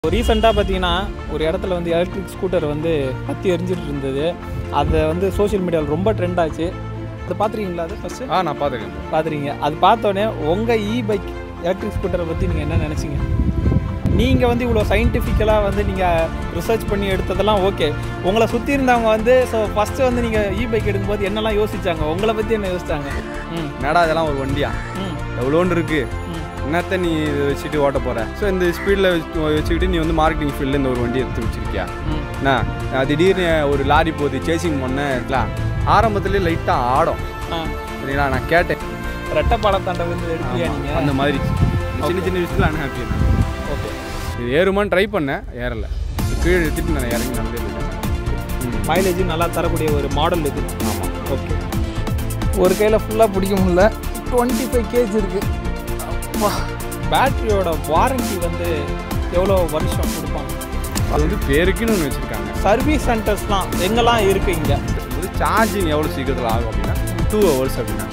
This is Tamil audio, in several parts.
ரீசெண்டாக பார்த்தீங்கன்னா ஒரு இடத்துல வந்து எலக்ட்ரிக் ஸ்கூட்டர் வந்து பற்றி எரிஞ்சிட்டு இருந்தது அதை வந்து சோஷியல் மீடியாவில் ரொம்ப ட்ரெண்ட் ஆச்சு அதை பார்த்துருக்கீங்களா அது ஃபஸ்ட்டு ஆ நான் பார்த்துருக்கேன் பார்த்துருக்கீங்க அது பார்த்தோன்னே உங்கள் இ பைக் எலக்ட்ரிக் ஸ்கூட்டரை பற்றி நீங்கள் என்ன நினச்சிங்க நீங்கள் வந்து இவ்வளோ சயின்டிஃபிக்கலாக வந்து நீங்கள் ரிசர்ச் பண்ணி எடுத்ததெல்லாம் ஓகே உங்களை சுற்றி இருந்தவங்க வந்து ஸோ ஃபஸ்ட்டு வந்து நீங்கள் இ பைக் எடுக்கும்போது என்னெல்லாம் யோசிச்சாங்க உங்களை பற்றி என்ன யோசிச்சாங்க ம் என்னடா இதெல்லாம் ஒரு வண்டியா ம் எவ்வளோன்னு இருக்கு ம் என்னத்த நீ இதை வச்சுட்டு ஓட்ட போற ஸோ இந்த ஸ்பீடில் வச்சுக்கிட்டு நீ வந்து மார்க்கெட்டிங் ஃபீல்டில் இந்த ஒரு வண்டி எடுத்து வச்சிருக்கியா ம் என்ன நான் திடீர்னு ஒரு லாரி போகுது சேசிங் பண்ணேன் இருக்கலாம் ஆரம்பத்துலேயே லைட்டாக ஆடும் ஆ சரிங்களா நான் கேட்டேன் ரெட்டப்பாலம் தாண்ட வந்து எடுக்கலையா ஆமா, நீங்கள் அந்த மாதிரி சின்ன சின்ன விஷயத்தில் அன்ஹாப்பி நான் ஓகே இது ஏறுமான்னு ட்ரை பண்ணேன் ஏறலை கீழே எடுத்துட்டு நான் இறங்கி நடந்தே போயிட்டேன் மைலேஜ் நல்லா தரக்கூடிய ஒரு மாடல் இது ஆமாம் ஓகே ஒரு கையில் ஃபுல்லாக பிடிக்க முடியல டுவெண்ட்டி ஃபைவ் கேஜ் இருக்குது பேட்டரியோட வாரண்டி வந்து எவ்வளோ வருஷம் கொடுப்பாங்க அது வந்து பேருக்குன்னு ஒன்று வச்சுருக்காங்க சர்வீஸ் சென்டர்ஸ்லாம் எங்கெல்லாம் இருக்குது இங்கே வந்து சார்ஜிங் எவ்வளோ சீக்கிரத்தில் ஆகும் அப்படின்னா டூ ஹவர்ஸ் அப்படின்னா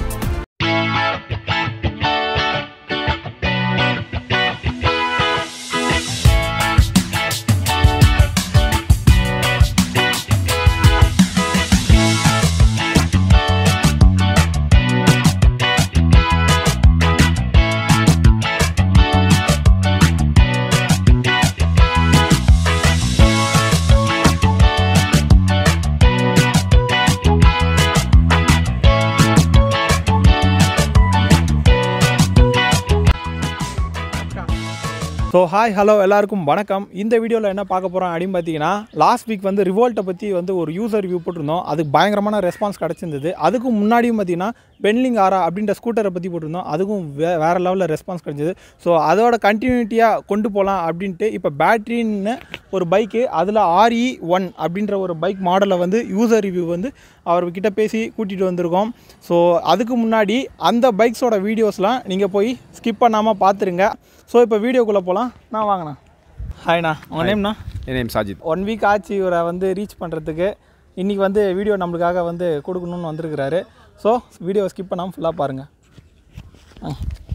ஸோ ஹாய் ஹலோ எல்லாருக்கும் வணக்கம் இந்த வீடியோவில் என்ன பார்க்க போகிறோம் அப்படின்னு பார்த்தீங்கன்னா லாஸ்ட் வீக் வந்து ரிவோல்ட்டை பற்றி வந்து ஒரு யூசர் ரிவ்யூ போட்டிருந்தோம் அதுக்கு பயங்கரமான ரெஸ்பான்ஸ் கிடச்சிருந்தது அதுக்கும் முன்னாடியும் பார்த்தீங்கன்னா பென்லிங் ஆரா அப்படின்ற ஸ்கூட்டரை பற்றி போட்டிருந்தோம் அதுக்கும் வே வேறு லெவலில் ரெஸ்பான்ஸ் கிடச்சிது ஸோ அதோட கண்டினியூட்டியாக கொண்டு போகலாம் அப்படின்ட்டு இப்போ பேட்ரின்னு ஒரு பைக்கு அதில் ஆர்இ ஒன் அப்படின்ற ஒரு பைக் மாடலை வந்து யூசர் ரிவ்யூ வந்து அவர்கிட்ட பேசி கூட்டிகிட்டு வந்திருக்கோம் ஸோ அதுக்கு முன்னாடி அந்த பைக்ஸோட வீடியோஸ்லாம் நீங்கள் போய் ஸ்கிப் பண்ணாமல் பார்த்துருங்க ஸோ இப்போ வீடியோக்குள்ளே போகலாம் நான் வாங்கண்ணா ஹாய்ண்ணா உங்கள் நேம்ண்ணா என் நேம் சாஜித் ஒன் வீக் ஆச்சு இவரை வந்து ரீச் பண்ணுறதுக்கு இன்றைக்கி வந்து வீடியோ நம்மளுக்காக வந்து கொடுக்கணும்னு வந்திருக்கிறாரு ஸோ வீடியோவை ஸ்கிப் பண்ணாமல் ஃபுல்லாக பாருங்கள் ஆ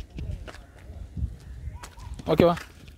ஓகேவா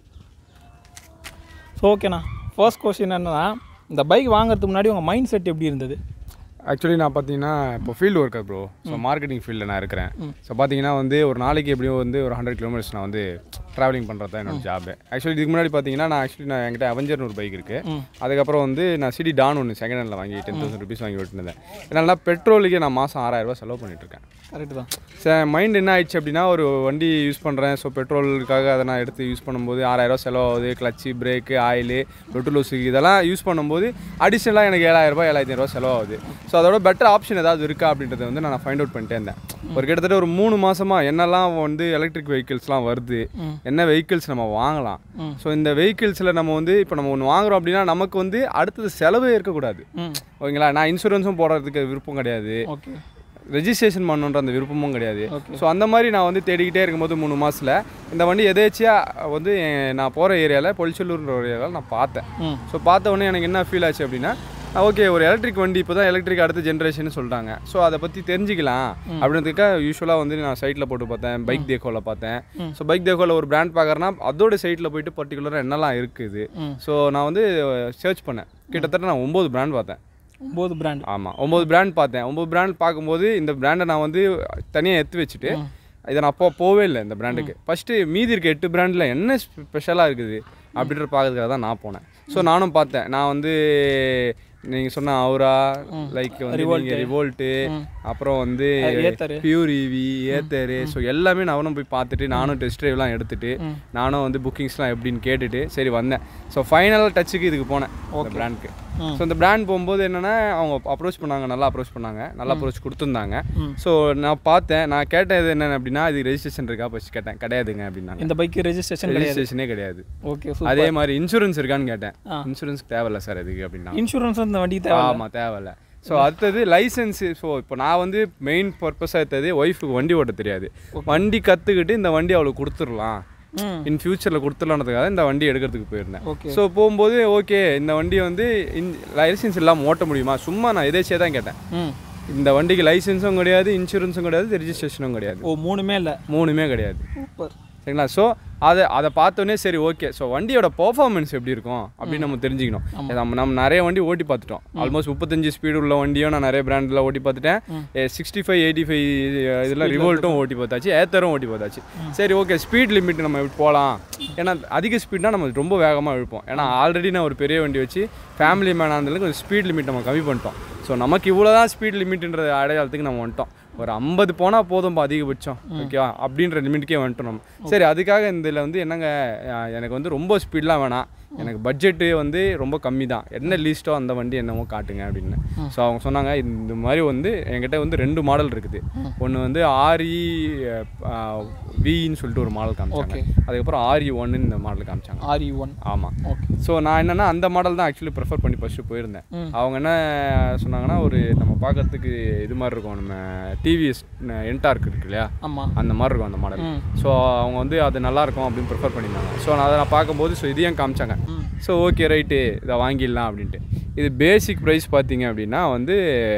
ஸோ ஓகேண்ணா ஃபர்ஸ்ட் கொஸ்டின் என்னன்னா இந்த பைக் வாங்குறதுக்கு முன்னாடி உங்கள் மைண்ட் செட் எப்படி இருந்தது ஆக்சுவலி நான் பார்த்தீங்கன்னா இப்போ field worker bro so marketing ஃபீல்டில் நான் இருக்கிறேன் ஸோ பார்த்தீங்கன்னா வந்து ஒரு நாளைக்கு எப்படியும் வந்து ஒரு ஹண்ட்ரட் கிலோமீட்டர்ஸ் நான் வந்து ட்ராவலிங் பண்ணுறது தான் என்னோட ஜாப் ஆக்சுவலி இதுக்கு முன்னாடி பார்த்தீங்கன்னா நான் ஆக்சுவலி நான் என்கிட்ட அவெஞ்சர்னு ஒரு பைக் இருக்குது ம். அதுக்கப்புறம் வந்து நான் சிடி டான் ஒன்று செகண்ட் ஹேண்டில் வாங்கி டென் தௌசண்ட் ருபீஸ் வாங்கி விட்டுருந்தேன் இதனால பெட்ரோலுக்கே நான் மாதம் ஆறாயிரம் ரூபாய் செலவு பண்ணிட்டு இருக்கேன் கரெக்டு தான் சார் மைண்ட் என்ன ஆயிடுச்சு அப்படின்னா ஒரு வண்டி யூஸ் பண்ணுறேன் ஸோ பெட்ரோலுக்காக அதை நான் எடுத்து யூஸ் பண்ணும்போது ஆறாயிரம் செலவாகுது கிளச்சு பிரேக்கு ஆயிலு பெட்ரோலோஸுக்கு இதெல்லாம் யூஸ் பண்ணும்போது அடிஷ்னலாக எனக்கு ஏழாயிரம் ரூபாய் ஏழாயிரத்தி ரூபாய் செலவாகுது ஸோ அதோட பெட்டர் ஆப்ஷன் ஏதாவது இருக்கா அப்படின்றத வந்து நான் ஃபைண்ட் அவுட் பண்ணிட்டே இருந்தேன் ஒரு கிட்டத்தட்ட ஒரு மூணு மாசமா என்னெல்லாம் வந்து எலக்ட்ரிக் வெஹிக்கிள்ஸ்லாம் வருது ம். என்ன வெஹிக்கிள்ஸ் நம்ம வாங்கலாம் ம். ஸோ இந்த வெஹிக்கிள்ஸில் நம்ம வந்து இப்போ நம்ம ஒன்று வாங்குறோம் அப்படின்னா நமக்கு வந்து அடுத்தது செலவே இருக்கக்கூடாது ம் ஓகேங்களா நான் இன்சூரன்ஸும் போடுறதுக்கு விருப்பம் கிடையாது ஓகே ரெஜிஸ்ட்ரேஷன் பண்ணணுன்ற அந்த விருப்பமும் கிடையாது Okay. ஸோ அந்த மாதிரி நான் வந்து தேடிக்கிட்டே இருக்கும்போது மூணு மாதத்தில் இந்த வண்டி எதேச்சியாக வந்து என் நான் போகிற ஏரியாவில் பொலிச்சலூர்ன்ற ஒரு ஏரியாவில் நான் பார்த்தேன் ம் ஸோ பார்த்த உடனே எனக்கு என்ன ஃபீல் ஆச்சு அப்படின்னா ஓகே ஒரு எலக்ட்ரிக் வண்டி இப்போ தான் எலக்ட்ரிக் அடுத்த ஜென்ரேஷன் சொல்லிட்டாங்க ஸோ அதை பற்றி தெரிஞ்சுக்கலாம் அப்படின்றதுக்காக யூஸ்வலாக வந்து நான் சைட்டில் போட்டு பார்த்தேன் பைக் தேக்கோவில் பார்த்தேன் ம். ஸோ பைக் தேக்கோவில் ஒரு பிராண்ட் பார்க்குறேன்னா அதோட சைட்டில் போயிட்டு பர்டிகுலராக என்னெல்லாம் இருக்குது ம் ஸோ நான் வந்து சர்ச் பண்ணேன் கிட்டத்தட்ட நான் ஒம்பது பிராண்ட் பார்த்தேன் ஒம்பது பிராண்ட் ஆமாம் ஒம்பது பிராண்ட் பார்த்தேன் ஒம்பது பிராண்ட் பார்க்கும்போது இந்த பிராண்டை நான் வந்து தனியாக எடுத்து வச்சுட்டு இதை நான் அப்போ போவே இல்லை இந்த பிராண்டுக்கு ஃபஸ்ட்டு மீதி இருக்க எட்டு பிராண்டில் என்ன ஸ்பெஷலாக இருக்குது அப்படின்ற பார்க்கறதுக்காக தான் நான் போனேன் ஸோ நானும் பார்த்தேன் நான் வந்து நீங்கள் சொன்ன அவுரா லைக் வந்து நீங்கள் ரிவோல்ட்டு அப்புறம் வந்து ஏத்தரு. பியூர் இவி ஏத்தரு ஸோ எல்லாமே நானும் போய் பார்த்துட்டு நானும் டெஸ்ட் ட்ரைவ்லாம் எடுத்துட்டு ம். நானும் வந்து புக்கிங்ஸ்லாம் எப்படின்னு கேட்டுட்டு சரி வந்தேன் ஸோ ஃபைனல் டச்சுக்கு இதுக்கு போனேன் இந்த பிராண்டுக்கு ம். ஸோ இந்த பிராண்ட் போகும்போது என்னென்னா அவங்க அப்ரோச் பண்ணாங்க நல்லா அப்ரோச் பண்ணாங்க நல்லா அப்ரோச் கொடுத்துருந்தாங்க ம். ஸோ நான் பார்த்தேன் நான் கேட்டது என்னென்ன அப்படின்னா இது ரெஜிஸ்ட்ரேஷன் இருக்கா ஃபஸ்ட் கேட்டேன் கிடையாதுங்க அப்படின்னாங்க இந்த பைக்கு ரெஜிஸ்ட்ரேஷன் கிடையாது ரெஜிஸ்ட்ரேஷனே கிடையாது ஓகே அதே மாதிரி இன்சூரன்ஸ் இருக்கான்னு கேட்டேன் ஆ. இன்சூரன்ஸ் தேவையில்ல சார் இதுக்கு அப்படின்னா இன்சூரன்ஸ் இந்த வண்டிக்கு தேவை ஆமாம் தேவையில்ல ஸோ அடுத்தது லைசன்ஸ் ஸோ இப்போ நான் வந்து மெயின் பர்பஸாக எடுத்தது ஒய்ஃபுக்கு வண்டி ஓட்ட தெரியாது வண்டி கற்றுக்கிட்டு இந்த வண்டி அவளுக்கு கொடுத்துடலாம் ம் இன் ஃபியூச்சரில் கொடுத்துடலான்றதுக்காக இந்த வண்டி எடுக்கிறதுக்கு போயிருந்தேன் ஓகே ஸோ போகும்போது ஓகே இந்த வண்டி வந்து லைசன்ஸ் இல்லாமல் ஓட்ட முடியுமா சும்மா நான் எதேச்சியாக தான் கேட்டேன் ம் இந்த வண்டிக்கு லைசன்ஸும் கிடையாது இன்சூரன்ஸும் கிடையாது ரெஜிஸ்ட்ரேஷனும் கிடையாது ஓ மூணுமே இல்லை மூணுமே கிடையாது சூப்பர் சரிங்களா ஸோ அதை அதை பார்த்தோன்னே சரி ஓகே ஸோ வண்டியோட பெர்ஃபார்மன்ஸ் எப்படி இருக்கும் அப்படின்னு நம்ம தெரிஞ்சுக்கணும் நம்ம நம்ம நிறைய வண்டி ஓட்டி பார்த்துட்டோம் ஆல்மோஸ்ட் முப்பத்தஞ்சு ஸ்பீடு உள்ள வண்டியும் நான் நிறைய பிராண்டில் ஓட்டி பார்த்துட்டேன் சிக்ஸ்டி ஃபைவ் எயிட்டி ஃபைவ் இதெல்லாம் ரிவோல்ட்டும் ஓட்டி பார்த்தாச்சு ஏத்தரும் ஓட்டி பார்த்தாச்சு சரி ஓகே ஸ்பீட் லிமிட் நம்ம போகலாம் ஏன்னா அதிக ஸ்பீட்னா நம்ம ரொம்ப வேகமாக இழுப்போம் ஏன்னா ஆல்ரெடி நான் ஒரு பெரிய வண்டி வச்சு ஃபேமிலி மேன் ஆனதுல கொஞ்சம் ஸ்பீட் லிமிட் நம்ம கம்மி பண்ணிட்டோம் ஸோ நமக்கு இவ்வளோ தான் ஸ்பீட் லிமிட்ன்ற அடையாளத்துக்கு நம்ம வந்துட்டோம் ஒரு ஐம்பது போனால் போதும்பா அதிகபட்சம் ஓகேவா அப்படின்ற லிமிட்டுக்கே வந்துட்டோம் நம்ம சரி அதுக்காக இந்த இதில் வந்து என்னங்க அஹ் எனக்கு வந்து ரொம்ப ஸ்பீட்லாம் வேணாம் எனக்கு பட்ஜெட்டு வந்து ரொம்ப கம்மி தான் என்ன லீஸ்ட்டோ அந்த வண்டி என்னமோ காட்டுங்க அப்படின்னு ஸோ அவங்க சொன்னாங்க இந்த மாதிரி வந்து என்கிட்ட வந்து ரெண்டு மாடல் இருக்குது ஒன்று வந்து ஆர்இ வின்னு சொல்லிட்டு ஒரு மாடல் காமிச்சாங்க அதுக்கப்புறம் ஆர்இ ஒன்னு இந்த மாடல் காமிச்சாங்க ஆர்இ ஒன் ஆமாம் ஓகே ஸோ நான் என்னன்னா அந்த மாடல் தான் ஆக்சுவலி ப்ரிஃபர் பண்ணி ஃபஸ்ட்டு போயிருந்தேன் அவங்க என்ன சொன்னாங்கன்னா ஒரு நம்ம பார்க்கறதுக்கு இது மாதிரி இருக்கும் நம்ம டிவிஎஸ் என்டார்க் இருக்கு இல்லையா ஆமாம் அந்த மாதிரி இருக்கும் அந்த மாடல் ஸோ அவங்க வந்து அது நல்லா இருக்கும் அப்படின்னு ப்ரிஃபர் பண்ணியிருந்தாங்க ஸோ நான் அதை நான் பார்க்கும்போது ஸோ இதையும் காமிச்சாங்க ஸோ ஓகே ரைட்டு இதை வாங்கிடலாம் அப்படின்ட்டு இது பேசிக் ப்ரைஸ் பார்த்தீங்க அப்படின்னா வந்து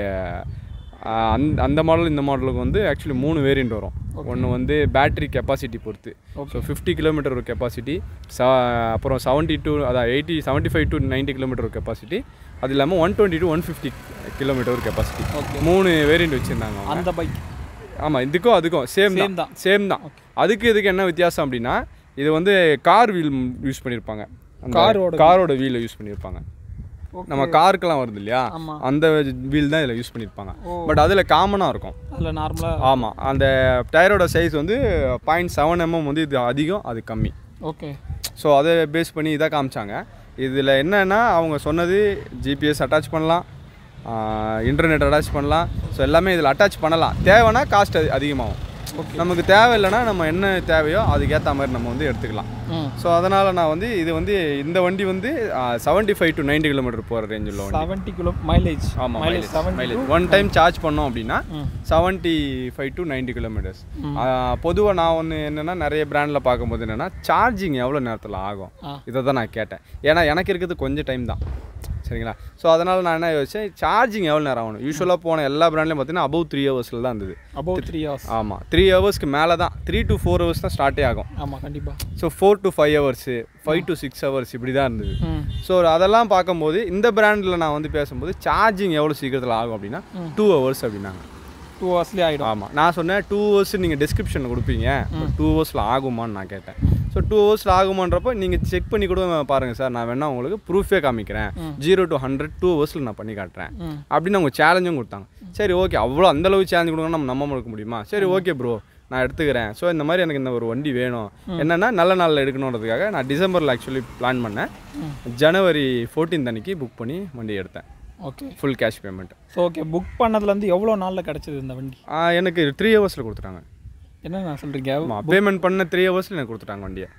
ஆஹ், அந்த அந்த மாடல் இந்த மாடலுக்கு வந்து ஆக்சுவலி மூணு வேரியண்ட் வரும் ஒன்று வந்து பேட்டரி கெப்பாசிட்டி பொறுத்து ஸோ ஃபிஃப்டி கிலோமீட்டர் ஒரு கெப்பாசிட்டி ச அப்புறம் செவன்ட்டி டூ அதான் eighty seventy five to ninety kilometre ஒரு கெப்பாசிட்டி அது இல்லாமல் one twenty to one fifty kilometre ஒரு கெப்பாசிட்டி மூணு வேரியண்ட் வச்சுருந்தாங்க அவங்க அந்த பைக் ஆமாம் இதுக்கும் அதுக்கும் சேம் Same தான் தான். சேம் தான் அதுக்கு இதுக்கு என்ன வித்தியாசம் அப்படின்னா இது வந்து கார் வீல் யூஸ் பண்ணியிருப்பாங்க காரோட காரோட வீலை யூஸ் பண்ணியிருப்பாங்க நம்ம காருக்கெல்லாம் வருது இல்லையா ஆமா. அந்த வீல் தான் இதில் யூஸ் பண்ணியிருப்பாங்க பட் அதில் காமனாக இருக்கும் அதில் நார்மலாக ஆமாம் அந்த டயரோட சைஸ் வந்து பாயிண்ட் செவன் எம்எம் வந்து இது அதிகம் அது கம்மி ஓகே ஸோ அதை பேஸ் பண்ணி இதாக காமிச்சாங்க இதில் என்னன்னா அவங்க சொன்னது ஜிபிஎஸ் அட்டாச் பண்ணலாம் இன்டர்நெட் அட்டாச் பண்ணலாம் ஸோ எல்லாமே இதில் அட்டாச் பண்ணலாம் தேவைன்னா காஸ்ட் அதிகமாகும் நமக்கு தேவை இல்லைன்னா நம்ம என்ன தேவையோ அதுக்கேற்ற மாதிரி நம்ம வந்து எடுத்துக்கலாம் ம் ஸோ அதனால் நான் வந்து இது வந்து இந்த வண்டி வந்து seventy five to ninety kilometre போகிற ரேஞ்ச் உள்ள வண்டி செவன்ட்டி கிலோ மைலேஜ் ஆமாம் mileage mileage seventy mileage one time charge பண்ணோம் அப்படின்னா ம். Seventy five to ninety kilometres பொதுவாக நான் ஒன்று என்னென்னா நிறைய பிராண்டில் பார்க்கும்போது என்னென்னா சார்ஜிங் எவ்வளோ நேரத்தில் ஆகும் ஆ. இதை தான் நான் கேட்டேன் ஏன்னா எனக்கு இருக்கிறது கொஞ்சம் டைம் தான் சரிங்களா ஸோ அதனால் நான் என்ன யோசிச்சேன் சார்ஜிங் எவ்வளோ நேரம் ஆகணும் யூஸ்வலாக போன எல்லா பிராண்ட்லையும் பார்த்தீங்கன்னா அபவ் த்ரீ ஹவர்ஸில் தான் இருந்தது அபவ் த்ரீ ஹவர்ஸ் ஆமாம் த்ரீ ஹவர்ஸ்க்கு மேலே தான் த்ரீ டு ஃபோர் ஹவர்ஸ் தான் ஸ்டார்ட்டே ஆகும் ஆமாம் கண்டிப்பாக so four to five hours five to six hours இப்படி தான் இருந்தது ம் ஸோ அதெல்லாம் பார்க்கும்போது இந்த பிராண்டில் நான் வந்து பேசும்போது சார்ஜிங் எவ்வளோ சீக்கிரத்தில் ஆகும் அப்படின்னா டூ ஹவர்ஸ் அப்படின்னாங்க டூ ஹவர்ஸ்லேயே ஆகிடும் ஆமாம் நான் சொன்னேன் டூ ஹவர்ஸ் நீங்கள் டிஸ்கிரிப்ஷனில் கொடுப்பீங்க டூ ஹவர்ஸில் ஆகுமான்னு நான் கேட்டேன் ஸோ டூ ஹவர்ஸில் ஆகுமான்றப்போ நீங்கள் செக் பண்ணி கூட பாருங்கள் சார் நான் வேணா உங்களுக்கு ப்ரூஃபே காமிக்கிறேன் ஜீரோ டு ஹண்ட்ரட் டூ ஹவர்ஸில் நான் பண்ணி காட்டுறேன் ம் அப்படின்னு அவங்க சேலஞ்சும் கொடுத்தாங்க சரி ஓகே அவ்வளோ அந்தளவு சேலஞ்ச் கொடுங்க நம்ம நம்ப முடிக்க முடியுமா சரி ஓகே ப்ரோ நான் எடுத்துக்கிறேன் ஸோ இந்த மாதிரி எனக்கு இந்த ஒரு வண்டி வேணும் என்னென்னா நல்ல நாளில் எடுக்கணுன்றதுக்காக நான் டிசம்பரில் ஆக்சுவலி பிளான் பண்ணேன் ஜனவரி 14 அன்னைக்கு புக் பண்ணி வண்டி எடுத்தேன் okay full cash payment so okay book பண்ணதுலேருந்து எவ்வளோ நாளில் கிடச்சிது இந்த வண்டி எனக்கு த்ரீ ஹவர்ஸில் கொடுத்துட்டாங்க என்ன நான் சொல்கிறீங்க ஆமாம் பேமெண்ட் பண்ண த்ரீ ஹவர்ஸில் எனக்கு கொடுத்துட்டாங்க வண்டியை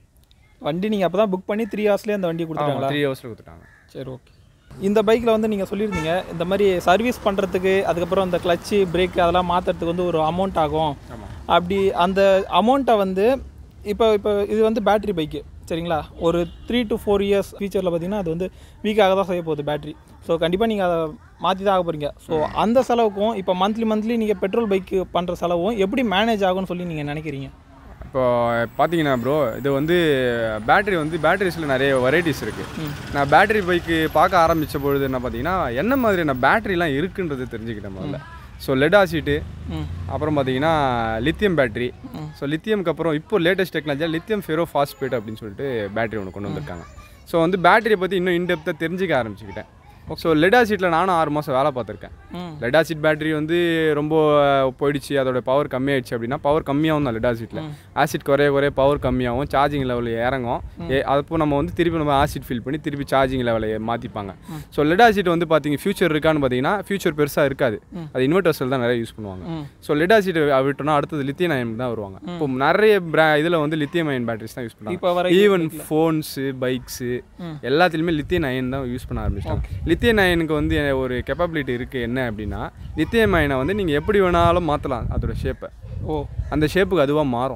வண்டி நீங்கள் அப்போ தான் புக் பண்ணி த்ரீ ஹவர்ஸ்லேயே அந்த வண்டி கொடுத்துட்டாங்களா த்ரீ ஹவர்ஸில் கொடுத்துட்டாங்க சரி ஓகே இந்த பைக்கில் வந்து நீங்கள் சொல்லியிருந்தீங்க இந்த மாதிரி சர்வீஸ் பண்ணுறதுக்கு அதுக்கப்புறம் இந்த கிளச்சு பிரேக் அதெல்லாம் மாற்றுறதுக்கு வந்து ஒரு அமௌண்ட் ஆகும் ஆமாம் அப்படி அந்த அமௌண்ட்டை வந்து இப்போ இப்போ இது வந்து பேட்டரி பைக்கு சரிங்களா ஒரு த்ரீ டு ஃபோர் இயர்ஸ் ஃபியூச்சரில் பார்த்தீங்கன்னா அது வந்து வீக்காக தான் செய்ய போகுது பேட்டரி ஸோ கண்டிப்பாக நீங்கள் அதை மாற்றி தான் ஆக போகிறீங்க ஸோ அந்த செலவுக்கும் இப்போ மந்த்லி மந்த்லி நீங்கள் பெட்ரோல் பைக்கு பண்ணுற செலவும் எப்படி மேனேஜ் ஆகும்னு சொல்லி நீங்கள் நினைக்கிறீங்க இப்போ பார்த்தீங்கன்னா ப்ரோ இது வந்து பேட்டரி வந்து பேட்டரிஸில் நிறைய வெரைட்டிஸ் இருக்குது நான் பேட்டரி பைக்கு பார்க்க ஆரம்பித்த பொழுது என்ன பார்த்தீங்கன்னா என்ன மாதிரியான பேட்டரிலாம் இருக்குன்றது தெரிஞ்சுக்கிட்டேன் முதல்ல ஸோ லெட் ஆசிட்டு ம் அப்புறம் பார்த்தீங்கன்னா லித்தியம் பேட்டரி ஸோ லித்தியம்க்கு அப்புறம் இப்போ லேட்டஸ்ட் டெக்னாலஜியாக லித்தியம் ஃபெரோ ஃபாஸ்பேட் அப்படின்னு சொல்லிட்டு பேட்டரி ஒன்று கொண்டு வந்திருக்காங்க ஸோ வந்து பேட்டரியை பற்றி இன்னும் இன்டெப்த்தாக தெரிஞ்சுக்க ஆரம்பிச்சுக்கிட்டேன் ஸோ லெட் ஆசிட்டில் நானும் ஆறு மாதம் வேலை பார்த்துருக்கேன் ம் லெட் ஆசிட் பேட்டரி வந்து ரொம்ப அஹ், போயிடுச்சு அதோட பவர் கம்மியாயிடுச்சு அப்படின்னா பவர் கம்மியாகும் தான் லெட் ஆசிட்டில் ஆசிட் குறைய குறைய பவர் கம்மியாகும் சார்ஜிங் லெவல் இறங்கும் ஏ அப்போ நம்ம வந்து திருப்பி நம்ம ஆசிட் ஃபில் பண்ணி திருப்பி சார்ஜிங் லெவலை மாற்றிப்பாங்க ஸோ லெட் ஆசிட் வந்து பார்த்தீங்க ஃபியூச்சர் இருக்கான்னு பார்த்தீங்கன்னா ஃபியூச்சர் பெருசாக இருக்காது அது இன்வெர்டர்ஸில் தான் நிறைய யூஸ் பண்ணுவாங்க ம் ஸோ லெட் ஆசிட் விட்டோம்னா அடுத்தது லித்தியம் அயன் தான் வருவாங்க இப்போ நிறைய பிரா இதில் வந்து லித்தியம் அயன் பேட்டரிஸ் தான் யூஸ் இப்போ பண்ணுவாங்க வர ஈவன் ஃபோன்ஸு பைக்ஸு ம். எல்லாத்துலேயுமே லித்தியம் அயன் தான் யூஸ் பண்ண ஆரம்பிச்சிட்டாங்க லித்தியம் அயனுக்கு வந்து ஒரு கெப்பாபிலிட்டி இருக்குது என்ன அப்படின்னா லித்தியம் அயனை வந்து நீங்கள் எப்படி வேணாலும் மாற்றலாம் அதோட ஷேப்பை ஓ அந்த ஷேப்புக்கு அதுவாக மாறும்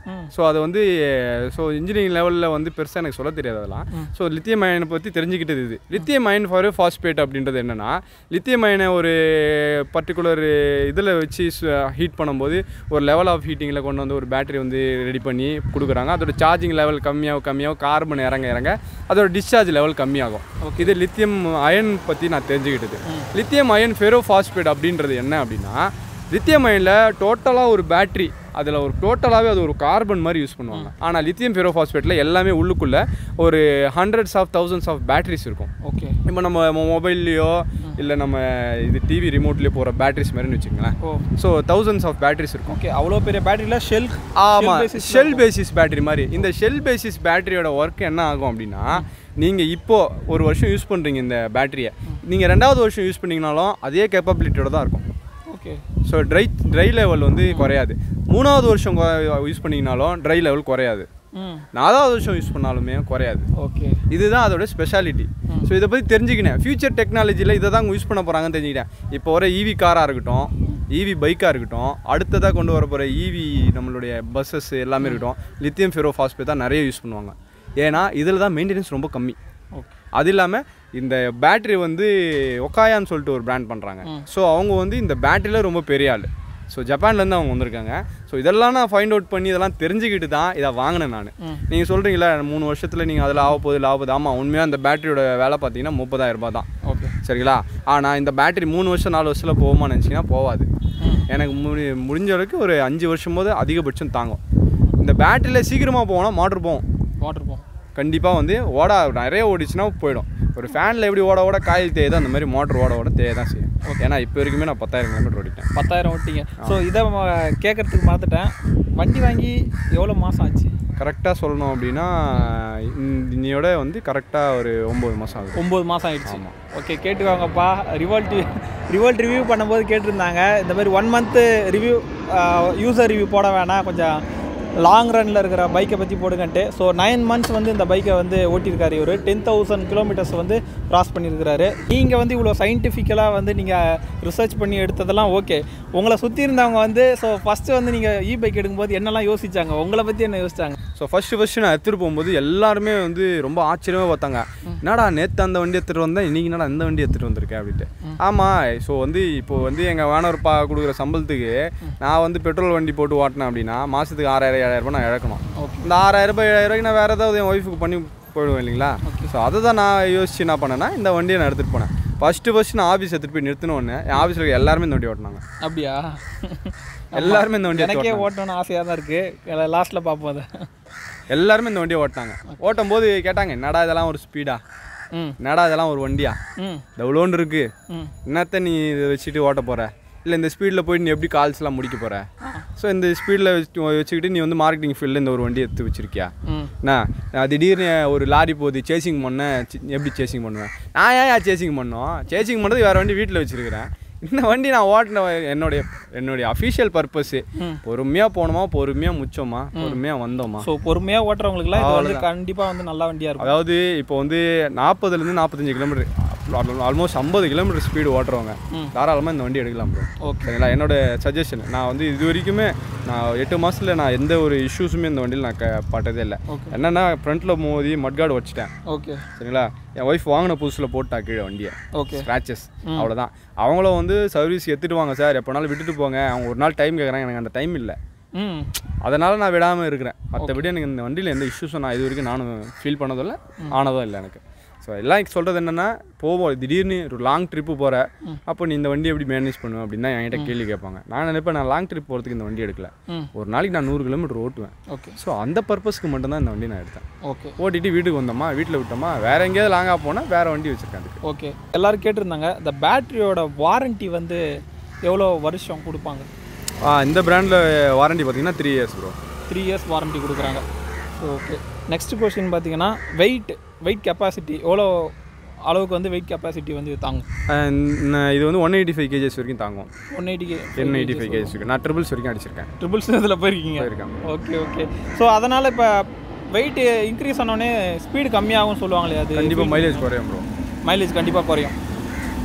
ஸோ அது வந்து ஸோ இன்ஜினியரிங் லெவலில் வந்து பெருசாக எனக்கு சொல்ல தெரியாது அதெல்லாம் ஸோ லித்தியம் அயனை பற்றி தெரிஞ்சுக்கிட்டது இது லித்தியம் அயன் ஃபார் ஃபாஸ்பேட் அப்படின்றது என்னென்னா லித்தியம் அயனை ஒரு பர்டிகுலர் இதில் வச்சு ஹீட் பண்ணும்போது ஒரு லெவல் ஆஃப் ஹீட்டிங்கில் கொண்டு வந்து ஒரு பேட்டரி வந்து ரெடி பண்ணி கொடுக்குறாங்க அதோட சார்ஜிங் லெவல் கம்மியாக கம்மியாகும் கார்பன் இறங்க இறங்க அதோட டிஸ்சார்ஜ் லெவல் கம்மியாகும் இது லித்தியம் அயன் பற்றி நான் தெரிஞ்சுக்கிட்டது லித்தியம் அயன் ஃபெரோ ஃபாஸ்பேட் அப்படின்றது என்ன அப்படின்னா லித்தியம் அயனில் டோட்டலாக ஒரு பேட்டரி அதில் ஒரு டோட்டலாகவே அது ஒரு கார்பன் மாதிரி யூஸ் பண்ணுவாங்க ஆனால் லித்தியம் ஃபெரோ ஃபாஸ்பேட்டில் எல்லாமே உள்ளுக்குள்ளே ஒரு hundreds of thousands of batteries இருக்கும் ஓகே இப்போ நம்ம மொபைல்லையோ இல்லை நம்ம இது டிவி ரிமோட்லேயோ போகிற பேட்டரிஸ் மாதிரின்னு வச்சுக்கோங்களேன் ஓ ஸோ தௌசண்ட்ஸ் ஆஃப் பேட்டரிஸ் இருக்கும் ஓகே அவ்வளோ பெரிய பேட்டரியில் ஷெல் ஆமாம் ஷெல் பேசிஸ் பேட்டரி மாதிரி இந்த ஷெல் பேசிஸ் பேட்டரியோட ஒர்க் என்ன ஆகும் அப்படின்னா நீங்கள் இப்போ ஒரு வருஷம் யூஸ் பண்ணுறீங்க இந்த பேட்டரியை நீங்கள் ரெண்டாவது வருஷம் யூஸ் பண்ணீங்கனாலும் அதே கேப்பபிலிட்டியோட தான் இருக்கும் okay so dry dry level வந்து குறையாது மூணாவது வருஷம் யூஸ் பண்ணீங்கனாலும் ட்ரை லெவல் குறையாது ம் நாலாவது வருஷம் யூஸ் பண்ணாலுமே குறையாது ஓகே இதுதான் அதோட ஸ்பெஷாலிட்டி ஸோ இதை பற்றி தெரிஞ்சுக்கினேன் ஃபியூச்சர் டெக்னாலஜியில் இதை தான் யூஸ் பண்ண போகிறாங்கன்னு தெரிஞ்சுக்கிட்டேன் இப்போ வர ஈவி காராக இருக்கட்டும் ஈவி பைக்காக இருக்கட்டும் அடுத்ததாக கொண்டு வர போகிற ஈவி நம்மளுடைய பஸ்ஸஸ் எல்லாமே இருக்கட்டும் லித்தியம் ஃபெரோ ஃபாஸ்பேட் தான் நிறைய யூஸ் பண்ணுவாங்க ஏன்னா இதில் தான் மெயின்டெனன்ஸ் ரொம்ப கம்மி ஓகே அது இல்லாமல் இந்த பேட்டரி வந்து ஒக்காயான்னு சொல்லிட்டு ஒரு பிராண்ட் பண்ணுறாங்க ஸோ அவங்க வந்து இந்த பேட்டரியில் ரொம்ப பெரிய ஆள் ஸோ ஜப்பான்லேருந்து அவங்க வந்திருக்காங்க ஸோ இதெல்லாம் நான் ஃபைண்ட் அவுட் பண்ணி இதெல்லாம் தெரிஞ்சுக்கிட்டு தான் இதை வாங்கினேன் நான் ம். நீங்கள் சொல்கிறீங்களா மூணு வருஷத்தில் நீங்கள் அதில் ஆக போகுது இல்லை ஆக போகுது ஆமாம் உண்மையாக அந்த பேட்டரியோட வேலை பார்த்தீங்கன்னா முப்பதாயிரம் ரூபாய் தான் ஓகே சரிங்களா ஆனால் இந்த பேட்டரி மூணு வருஷம் நாலு வருஷத்தில் போகுமா நினச்சிங்கன்னா போகாது ம் எனக்கு முடி முடிஞ்ச வரைக்கும் ஒரு அஞ்சு வருஷம் போது அதிகபட்சம் தாங்கும் இந்த பேட்டரியில் சீக்கிரமாக போனால் மோட்ரு போகும் வாட்டர் போம் கண்டிப்பாக வந்து ஓட நிறைய ஓடிச்சுன்னா போயிடும் ஒரு ஃபேனில் எப்படி ஓட ஓட காயில் தேயுதோ அந்த மாதிரி மோட்டர் ஓட ஓட தேய தான் செய்யும் ஏன்னா இப்போ வரைக்குமே நான் பத்தாயிரம் கிலோமீட்டர் ஓடிட்டேன் பத்தாயிரம் ஓட்டிங்க ஸோ இதை கேட்குறதுக்கு மறந்துட்டேன் வண்டி வாங்கி எவ்வளோ மாதம் ஆச்சு கரெக்டாக சொல்லணும் அப்படின்னா இந்த- இன்னையோட வந்து கரெக்டாக ஒரு ஒம்பது மாதம் ஆகுது ஒம்பது மாதம் ஆயிடுச்சு ஓகே கேட்டுக்கோங்கப்பா ரிவோல்ட் ரிவோல்ட் ரிவ்யூ பண்ணும்போது கேட்டிருந்தாங்க இந்த மாதிரி one month review user review போட வேணாம் கொஞ்சம் லாங் ரனில் இருக்கிற பைக்கை பற்றி போடுங்கன்ட்டு ஸோ நைன் மந்த்ஸ் வந்து இந்த பைக்கை வந்து ஓட்டியிருக்காரு இவர் டென் தௌசண்ட் கிலோமீட்டர்ஸ் வந்து கிராஸ் பண்ணியிருக்கிறாரு நீங்கள் வந்து இவ்வளோ சயின்டிஃபிக்கலாக வந்து நீங்கள் ரிசர்ச் பண்ணி எடுத்ததெல்லாம் ஓகே உங்களை சுற்றி இருந்தவங்க வந்து ஸோ ஃபஸ்ட்டு வந்து நீங்கள் இ பைக் எடுக்கும்போது என்னெல்லாம் யோசிச்சாங்க உங்களை பற்றி என்ன யோசிச்சாங்க ஸோ ஃபஸ்ட்டு ஃபஸ்ட்டு நான் எடுத்துகிட்டு போகும்போது எல்லாருமே வந்து ரொம்ப ஆச்சரியமாக பார்த்தாங்க என்னடா நேற்று அந்த வண்டி எடுத்துகிட்டு வந்தேன் இன்றைக்கி என்னடா இந்த வண்டி எடுத்துகிட்டு வந்திருக்கேன் அப்படின்ட்டு ஆமாம் ஸோ வந்து இப்போ வந்து எங்கள் வேணவர் பா கொடுக்குற சம்பளத்துக்கு நான் வந்து பெட்ரோல் வண்டி போட்டு ஓட்டினேன் அப்படின்னா மாதத்துக்கு ஆறாயிரம் ஏழாயிரம் ரூபாய் நான் இழக்கணும் இந்த ஆறாயிரம் ரூபாய் ஏழாயிரம் ரூபாய்க்கு நான் வேறு ஏதாவது என் ஒய்ஃபுக்கு பண்ணி போயிடுவேன் இல்லைங்களா ஸோ அதை தான் நான் யோசிச்சு என்ன பண்ணேன்னா இந்த வண்டியை நான் எடுத்துகிட்டு போனேன் ஃபஸ்ட்டு ஃபஸ்ட்டு நான் ஆஃபீஸ் எடுத்துகிட்டு போய் நிறுத்தினோடனே என் ஆஃபீஸில் இருக்க எல்லாருமே இந்த வண்டி ஓட்டினாங்க அப்படியா எல்லாருமே இந்த வண்டி எடுத்து எனக்கே ஓட்டணும்னு ஆசையாக தான் இருக்குது லாஸ்ட்டில் பார்ப்போம் அதை எல்லாருமே இந்த வண்டியை ஓட்டினாங்க ஓட்டும் போது கேட்டாங்க என்னடா இதெல்லாம் ஒரு ஸ்பீடா ம் என்னடா இதெல்லாம் ஒரு வண்டியா ம் இந்த இவ்வளோண்டு இருக்கு ம் என்னத்த நீ இதை வச்சுட்டு ஓட்ட போற இல்லை இந்த ஸ்பீடில் போயிட்டு நீ எப்படி கால்ஸ்லாம் முடிக்க போற ஸோ இந்த ஸ்பீடில் வச்சுக்கிட்டு நீ வந்து மார்க்கெட்டிங் ஃபீல்டில் இந்த ஒரு வண்டி எடுத்து வச்சிருக்கியா ம் என்ன நான் திடீர்னு ஒரு லாரி போகுது சேசிங் பண்ண சி- எப்படி சேசிங் பண்ணுவேன் நான் ஏன் சேசிங் பண்ணோம் சேசிங் பண்ணுறது வேறு வண்டி வீட்டில் வச்சிருக்கிறேன் இந்த வண்டி நான் ஓட்டின என்னுடைய என்னுடைய அஃபிஷியல் பர்பஸ்ஸு ம். பொறுமையாக போனோமா பொறுமையாக முச்சோமா பொறுமையாக வந்தோமா ஸோ பொறுமையாக ஓட்டுறவங்களுக்குலாம் இது வந்து கண்டிப்பாக வந்து நல்ல வண்டியாக இருக்கும் அதாவது இப்போ வந்து நாற்பதுலேருந்து நாற்பத்தஞ்சு கிலோமீட்டர் ஆல்மோஸ்ட் ஐம்பது கிலோமீட்டர் ஸ்பீடு ஓட்டுறவங்க தாராளமாக இந்த வண்டி எடுக்கலாம் ப்ரோ ஓகே சரிங்களா என்னோட சஜஷன் நான் வந்து இது வரைக்குமே நான் எட்டு மாதத்தில் நான் எந்த ஒரு இஷ்யூஸுமே இந்த வண்டியில் நான் க பட்டதே இல்லை Okay. என்னென்னா ஃப்ரண்ட்டில் மோதி மட்கார்டு வச்சுட்டேன் ஓகே சரிங்களா என் ஒய்ஃப் வாங்கின புதுசில் போட்டா கீழே வண்டியை ஓகே ஸ்க்ராச்சஸ் அவ்வளோதான் அவங்களும் வந்து சர்வீஸ் எடுத்துட்டு வாங்க சார் எப்போனாலும் விட்டுட்டு போங்க அவங்க ஒரு நாள் டைம் கேட்குறாங்க எனக்கு அந்த டைம் இல்லை ம் அதனால் நான் விடாமல் இருக்கிறேன் மற்றபடி எனக்கு இந்த வண்டியில் எந்த இஷ்யூஸும் நான் இது வரைக்கும் நானும் ஃபீல் பண்ணதும் இல்லை ஆனதும் இல்லை எனக்கு ஸோ எல்லாம் சொல்கிறது என்னென்னா போவோம் திடீர்னு ஒரு லாங் ட்ரிப்பு போகிற அப்போ நீ இந்த வண்டி எப்படி மேனேஜ் பண்ணுவேன் அப்படின்னு தான் என்கிட்ட கேள்வி கேட்பாங்க நான் நினைப்பேன் நான் லாங் ட்ரிப் போகிறதுக்கு இந்த வண்டி எடுக்கல ம் ஒரு நாளைக்கு நான் நூறு கிலோமீட்டர் ஓட்டுவேன் ஓகே ஸோ அந்த பர்பஸ்க்கு மட்டும்தான் இந்த வண்டி நான் எடுத்தேன் ஓகே ஓட்டிட்டு வீட்டுக்கு வந்தோமா வீட்டில் விட்டோமா வேறு எங்கேயாவது லாங்காக போனால் வேறு வண்டி வச்சுருக்கேன் அதுக்கு ஓகே எல்லாரும் கேட்டிருந்தாங்க இந்த பேட்டரியோட வாரண்டி வந்து எவ்வளோ வருஷம் கொடுப்பாங்க ஆ, இந்த பிராண்டில் வாரண்டி பார்த்தீங்கன்னா three years bro three years warranty கொடுக்குறாங்க ஸோ ஓகே நெக்ஸ்ட் கொஸ்டின் பார்த்தீங்கன்னா வெயிட் வெயிட் கெப்பாசிட்டி எவ்வளோ அளவுக்கு வந்து வெயிட் கெப்பாசிட்டி வந்து இது தாங்கும் இது வந்து ஒன் எயிட்டி ஃபைவ் கேஜஸ் வரைக்கும் தாங்கும் ஒன் எயிட்டிக்கு டென் எயிட்டி ஃபைவ் கேஜஸ் வரைக்கும் நான் ட்ரிபிள்ஸ் வரைக்கும் அடிச்சிருக்கேன் ட்ரிபிள்ஸ் இதில் போயிருக்கீங்க போயிருக்கேன் ஓகே ஓகே ஸோ அதனால் இப்போ வெயிட் இன்க்ரீஸ் ஆனோடனே ஸ்பீடு கம்மியாகும்னு சொல்லுவாங்களே அது கண்டிப்பாக மைலேஜ் குறையும் ப்ரோ மைலேஜ் கண்டிப்பாக குறையும்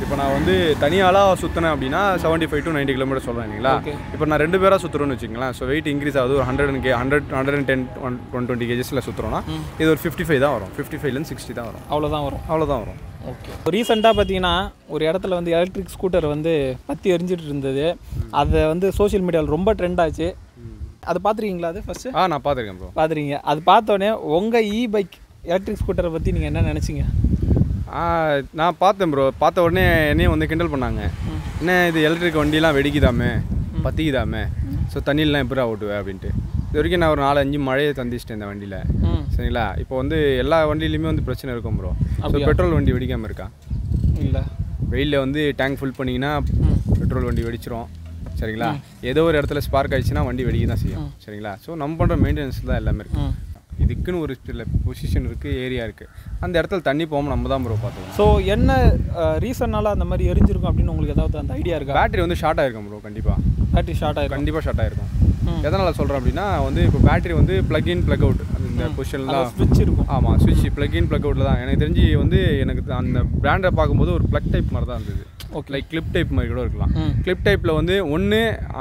இப்போ நான் வந்து தனியாளாக சுற்றினேன் அப்படின்னா seventy five to ninety kilometre சொல்கிறேன் இல்லைங்களா Okay. இப்போ நான் ரெண்டு பேராக சுற்றுறோன்னு வச்சுங்களேன் ஸோ வெயிட் இன்க்ரீஸ் ஆகுது ஒரு hundred K hundred hundred and ten one one twenty கேஜஸில் சுற்றுறோன்னா இது ஒரு ஃபிஃப்டி ஃபைவ் தான் வரும் ஃபிஃப்டி ஃபைவ்லேருந்து சிக்ஸ்டி தான் வரும் அவ்வளோதான் வரும் அவ்வளோதான் வரும் ஓகே ரீசெண்டாக பார்த்தீங்கன்னா ஒரு இடத்துல வந்து எலக்ட்ரிக் ஸ்கூட்டர் வந்து பற்றி எரிஞ்சிட்டு இருந்தது அதை வந்து சோஷியல் மீடியாவில் ரொம்ப ட்ரெண்ட் ஆச்சு அது பார்த்துருக்கீங்களா அது ஃபஸ்ட்டு ஆ நான் பார்த்துருக்கேன் ப்ரோ பார்த்துருக்கீங்க அது பார்த்தோன்னே உங்கள் இ பைக் எலக்ட்ரிக் ஸ்கூட்டரை பற்றி நீங்கள் என்ன நினச்சிங்க ஆ நான் பார்த்தேன் ப்ரோ பார்த்த உடனே என்னையும் வந்து கிண்டல் பண்ணாங்க என்ன இது எலக்ட்ரிக் வண்டிலாம் வெடிக்குதாமே பற்றிக்குதாமே ஸோ தண்ணியிலாம் எப்படி ஓட்டுவேன் அப்படின்ட்டு இது வரைக்கும் நான் ஒரு நாலு அஞ்சு மழையை தந்திச்சிட்டேன் இந்த வண்டியில் ம் சரிங்களா இப்போ வந்து எல்லா வண்டியிலையுமே வந்து பிரச்சனை இருக்கும் ப்ரோ ஸோ பெட்ரோல் வண்டி வெடிக்காமல் இருக்கா இல்லை வெயிலில் வந்து டேங்க் ஃபுல் பண்ணிங்கன்னா பெட்ரோல் வண்டி வெடிச்சிரும் சரிங்களா ஏதோ ஒரு இடத்துல ஸ்பார்க் ஆயிடுச்சுன்னா வண்டி வெடிக்க தான் செய்யும் சரிங்களா ஸோ நம்ம பண்ணுற மெயின்டெனன்ஸ் தான் எல்லாமே இருக்குது ம் இதுக்குன்னு ஒரு சில பொசிஷன் இருக்குது ஏரியா இருக்குது அந்த இடத்துல தண்ணி போகாமல் நம்ம தான் ப்ரோ பார்த்துக்கணும் ஸோ என்ன ரீசன்னால அந்த மாதிரி எரிஞ்சிருக்கும் அப்படின்னு உங்களுக்கு ஏதாவது அந்த ஐடியா இருக்கா பேட்டரி வந்து ஷார்ட் ஆயிருக்கும் ப்ரோ கண்டிப்பாக பேட்டரி ஷார்ட் ஆயிருக்கும் கண்டிப்பாக ஷார்ட் ஆயிருக்கும் ம். எதனால் சொல்கிறேன் அப்படின்னா வந்து இப்போ பேட்டரி வந்து ப்ளக் இன் ப்ளக் அவுட் இந்த பொசிஷனில் தான் ஸ்விட்ச் இருக்கும் ஆமாம் சுவிட்ச் ப்ளக் இன் ப்ளக் அவுட்டில் தான் எனக்கு தெரிஞ்சு வந்து எனக்கு அந்த பிராண்டை பார்க்கும்போது ஒரு ப்ளக் டைப் மாதிரி தான் இருந்தது Okay. லைக் கிளிப் டைப் மாதிரி கூட இருக்கலாம் ம் கிளிப் டைப்பில் வந்து ஒன்று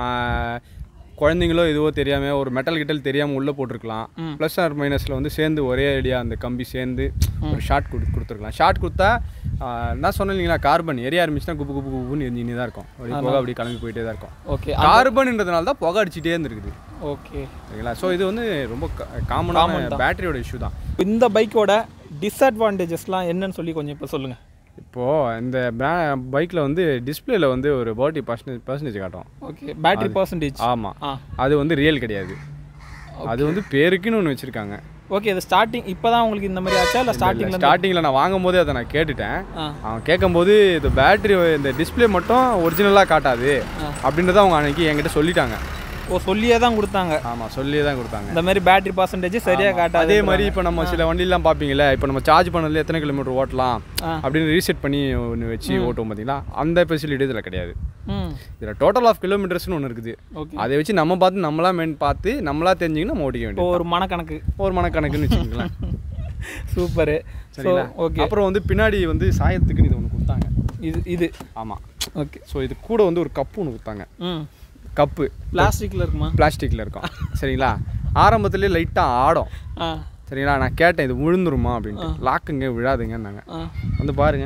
குழந்தைங்களோ இதுவோ தெரியாமல் ஒரு மெட்டல் கிட்டல் தெரியாமல் உள்ளே போட்டிருக்கலாம் ம். ப்ளஸ் ஆர் மைனஸில் வந்து சேர்ந்து ஒரே ஐடியா அந்த கம்பி சேர்ந்து ஒரு ஷார்ட் கொடு கொடுத்துருக்கலாம் ஷார்ட் கொடுத்தா ஆஹ், நான் சொன்னேன் இல்லைங்களா கார்பன் எரிய ஆரம்பிச்சுன்னா குப்பு குப்பு குப்புன்னு எரிஞ்சினே தான் இருக்கும் அப்படி புகை அப்படி கிளம்பி போயிட்டே தான் இருக்கும் ஓகே கார்பன்ன்றதுனால தான் புகை அடிச்சிட்டே இருந்திருக்குது ஓகே சரிங்களா ஸோ இது வந்து ரொம்ப காமனான பேட்டரியோட இஷ்யூ தான் இந்த பைக்கோட டிஸ்அட்வான்டேஜஸ்லாம் என்னன்னு சொல்லி கொஞ்சம் இப்போ சொல்லுங்கள் இப்போது இந்த பைக்கில் வந்து டிஸ்பிளேல வந்து ஒரு பாட்டி பர்சன்டேஜ் பர்சன்டேஜ் காட்டும் ஓகே பேட்டரி பர்சன்டேஜ் ஆமாம் ஆ அது வந்து ரியல் கிடையாது அது வந்து பேருக்குன்னு ஒன்று வச்சுருக்காங்க ஓகே இது ஸ்டார்டிங் இப்போ தான் உங்களுக்கு இந்த மாதிரி ஆச்சா இல்லை ஸ்டார்டிங்கில் ஸ்டார்டிங்கில் நான் வாங்கும் போதே அதை நான் கேட்டுட்டேன் ஆ அவன் கேட்கும்போது இந்த பேட்டரி இந்த டிஸ்பிளே மட்டும் ஒரிஜினலாக காட்டாது அப்படின்றத அவங்க அன்னைக்கு என்கிட்ட சொல்லிட்டாங்க ஓ சொல்லியே தான் கொடுத்தாங்க ஆமாம் சொல்லியே தான் கொடுத்தாங்க இந்த மாதிரி பேட்டரி பர்சன்டேஜ் சரியாக காட்டாது அதே மாதிரி இப்போ நம்ம சில வண்டிலாம் பார்ப்பீங்களே இப்போ நம்ம சார்ஜ் பண்ணதுல எத்தனை கிலோமீட்டர் ஓட்டலாம் ஆ. அப்படின்னு ரீசெட் பண்ணி ஒன்று வச்சு ஓட்டும் பார்த்தீங்களா அந்த ஃபெசிலிட்டி இதில் கிடையாது ம் இதில் டோட்டல் ஆஃப் கிலோமீட்டர்ஸ்னு ஒன்று இருக்குது ஓகே அதை வச்சு நம்ம பார்த்து நம்மளா மெயின் பார்த்து நம்மளா தெரிஞ்சுக்கின்னு நம்ம ஓட்டிக்க இப்போ வேண்டியது ஒரு மனக்கணக்கு ஒரு மனக்கணக்குன்னு வச்சுக்கோங்களேன் சூப்பரு ஸோ சரிங்களா ஓகே அப்புறம் வந்து பின்னாடி வந்து சாயத்துக்குன்னு இது ஒன்று கொடுத்தாங்க இது இது ஆமாம் ஓகே ஸோ இது கூட வந்து ஒரு கப்பு ஒன்று கொடுத்தாங்க ம் கப்பு பிளாஸ்டிக்கில் இருக்குமா பிளாஸ்டிக்கில் இருக்கும் சரிங்களா ஆரம்பத்துலேயே லைட்டாக ஆடும் ஆ சரிங்களா நான் கேட்டேன் இது விழுந்துருமா அப்படின்ட்டு லாக்குங்க விழாதுங்கன்னாங்க ஆ வந்து பாருங்க